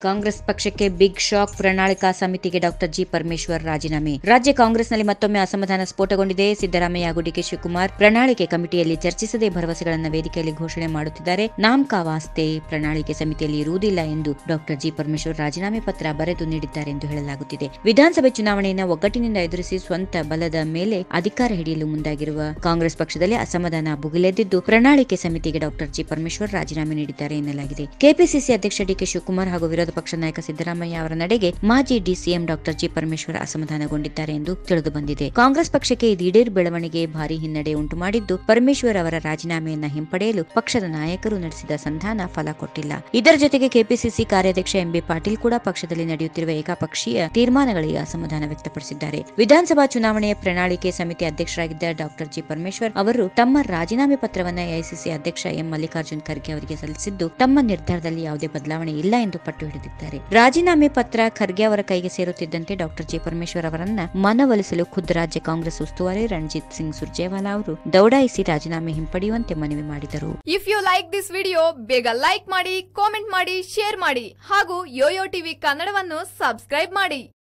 ಕಾಂಗ್ರೆಸ್ ಪಕ್ಷಕ್ಕೆ big shock ಪ್ರಣಾಳಿಕಾ ಸಮಿತಿಗೆ doctor G Parameshwar ರಾಜೀನಾಮೆ ರಾಜ್ಯ ಕಾಂಗ್ರೆಸ್ನಲ್ಲಿ ಮತ್ತೊಮ್ಮೆ ಅಸಮಾಧಾನ ಸ್ಫೋಟಗೊಂಡಿದೆ ಸಿದ್ದರಾಮಯ್ಯ ಹಾಗೂ ಡಿಕೆ ಶಿವಕುಮಾರ್ ಪ್ರಣಾಳಿಕೆ ಕಮಿಟಿಯಲ್ಲಿ ಚರ್ಚಿಸದೆ ಭರವಸೆಗಳನ್ನು ವೇದಿಕೆಯಲ್ಲಿ ಘೋಷಣೆ ಮಾಡುತ್ತಿದ್ದಾರೆ ನಾಮಕಾ ವಾಸ್ತೆ ಪ್ರಣಾಳಿಕೆ ಸಮಿತಿಯಲ್ಲಿ ಇರುವುದಿಲ್ಲ ಎಂದು ಡಾಕ್ಟರ್ ಜಿ ಪರಮೇಶ್ವರ್ ರಾಜೀನಾಮೆ ಪತ್ರ ಬರೆದು ನೀಡಿದ್ದಾರೆ ಎಂದು ಹೇಳಲಾಗುತ್ತಿದೆ ವಿಧಾನಸಭೆ ಚುನಾವಣೆಯನ್ನು ಒಗ್ಗಟ್ಟಿನಿಂದ ಎದುರಿಸಿ ಸ್ವಂತ ಬಲದ ಮೇಲೆ ಅಧಿಕಾರ ಹಿಡಿಯಲು ಮುಂದಾಗಿರುವ ಕಾಂಗ್ರೆಸ್ ಪಕ್ಷದಲ್ಲಿ ಅಸಮಾಧಾನ ಭುಗಿಲೆದ್ದಿದ್ದು ಪ್ರಣಾಳಿಕೆ ಸಮಿತಿಗೆ ಡಾಕ್ಟರ್ ಜಿ ಪರಮೇಶ್ವರ್ ರಾಜೀನಾಮೆ ನೀಡಿದ್ದಾರೆ ಎನ್ನಲಾಗಿದೆ ಕೆಪಿಸಿಸಿ ಅಧ್ಯಕ್ಷ ಡಿಕೆ ಶಿವಕುಮಾರ್ ಹಾಗೂ ವಿರೋಧ ಪಕ್ಷ ನಾಯಕ ಸಿದ್ದರಾಮಯ್ಯ ಅವರ ನಡೆಗೆ ಮಾಜಿ ಡಿಸಿಎಂ ಡಾಕ್ಟರ್ ಜಿ ಪರಮೇಶ್ವರ್ ಅಸಮಾಧಾನಗೊಂಡಿದ್ದಾರೆ ಎಂದು ತಿಳಿದು ಬಂದಿದೆ ಕಾಂಗ್ರೆಸ್ ಪಕ್ಷಕ್ಕೆ ಈ ದಿಢೀರ್ ಬೆಳವಣಿಗೆ ಭಾರಿ ಹಿನ್ನಡೆ ಉಂಟು ಮಾಡಿದ್ದು ಪರಮೇಶ್ವರ್ ಅವರ ರಾಜೀನಾಮೆಯನ್ನ ಹಿಂಪಡೆಯಲು ಪಕ್ಷದ ನಾಯಕರು ನಡೆಸಿದ ಸಂಧಾನ ಫಲ ಕೊಟ್ಟಿಲ್ಲ ಇದರ ಜೊತೆಗೆ ಕೆಪಿಸಿಸಿ ಕಾರ್ಯಾಧ್ಯಕ್ಷ ಎಂಬಿ ಪಾಟೀಲ್ ಕೂಡ ಪಕ್ಷದಲ್ಲಿ ನಡೆಯುತ್ತಿರುವ ಏಕಪಕ್ಷೀಯ ತೀರ್ಮಾನಗಳಿಗೆ ಅಸಮಾಧಾನ ವ್ಯಕ್ತಪಡಿಸಿದ್ದಾರೆ ವಿಧಾನಸಭಾ ಚುನಾವಣೆಯ ಪ್ರಣಾಳಿಕೆ ಸಮಿತಿ ಅಧ್ಯಕ್ಷರಾಗಿದ್ದ ಡಾಕ್ಟರ್ ಜಿ ಪರಮೇಶ್ವರ್ ಅವರು ತಮ್ಮ ರಾಜೀನಾಮೆ ಪತ್ರವನ್ನ ಎಐಸಿಸಿ ಅಧ್ಯಕ್ಷ ಎಂ ಮಲ್ಲಿಕಾರ್ಜುನ್ ಖರ್ಗೆ ಅವರಿಗೆ ಸಲ್ಲಿಸಿದ್ದು ತಮ್ಮ ನಿರ್ಧಾರದಲ್ಲಿ ಯಾವುದೇ ಬದಲಾವಣೆ ಇಲ್ಲ ಎಂದು ಪಟ್ಟು ಹಿಡಿದಿದ್ದಾರೆ ರಾಜೀನಾಮೆ ಪತ್ರ ಖರ್ಗೆ ಅವರ ಕೈಗೆ ಸೇರುತ್ತಿದ್ದಂತೆ ಡಾಕ್ಟರ್ ಜಿ ಪರಮೇಶ್ವರ್ ಅವರನ್ನ ಮನವೊಲಿಸಲು ಖುದ್ದು ರಾಜ್ಯ ಕಾಂಗ್ರೆಸ್ ಉಸ್ತುವಾರಿ ರಣಜಿತ್ ಸಿಂಗ್ ಸುರ್ಜೇವಾಲಾ ಅವರು ದೌಡಾಯಿಸಿ ರಾಜೀನಾಮೆ ಹಿಂಪಡೆಯುವಂತೆ ಮನವಿ ಮಾಡಿದರು if you like this video ಬೇಗ ಲೈಕ್ ಮಾಡಿ ಕಾಮೆಂಟ್ ಮಾಡಿ ಶೇರ್ ಮಾಡಿ ಹಾಗೂ ಯೋಯೋ ಟಿವಿ ಕನ್ನಡವನ್ನು ಸಬ್ಸ್ಕ್ರೈಬ್ ಮಾಡಿ